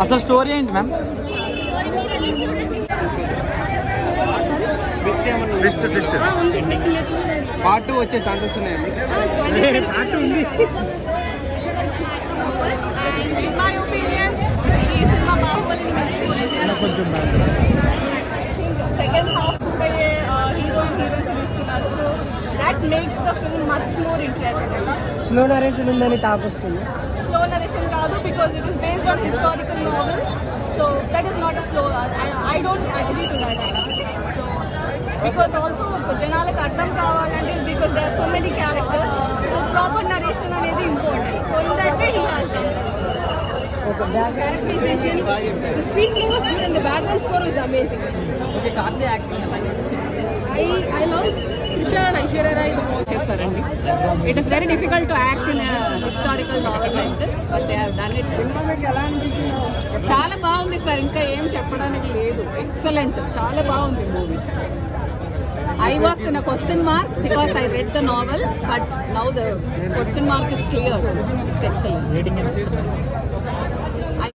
అసలు స్టోరీ ఏంటి ma'am twist twist part two వచ్చే ఛాన్సెస్ ఉన్నాయండి పార్ట్ ఉంది in my opinion, ఈ సినిమా బాహుబలిని మెచ్చుకోలేదు కొంచెం second half super hero and heroines తీసుకున్నారు so that makes the film much more interesting slow narration ఉందని టాక్ వస్తుంది స్లో నరేషన్ కాదు because it is based on historical novel so that is not a slow I don't agree to that so because also జనాలకు అర్థం కావాలంటే because they are so many characters so proper narration అనేది important so in that way he has done characterization. The screenplay was good and the background score was amazing. Okay Karthi acting I I love Trisha and Aishwarya Rai the most. చేస్తారండి it is very difficult to act in historical novel like this but they have done it చాలా బాగుంది sir ఇంకా ఏం చెప్పడానికి లేదు excellent చాలా బాగుంది movie I was in a question mark because I read the novel but now the question mark is clear it's excellent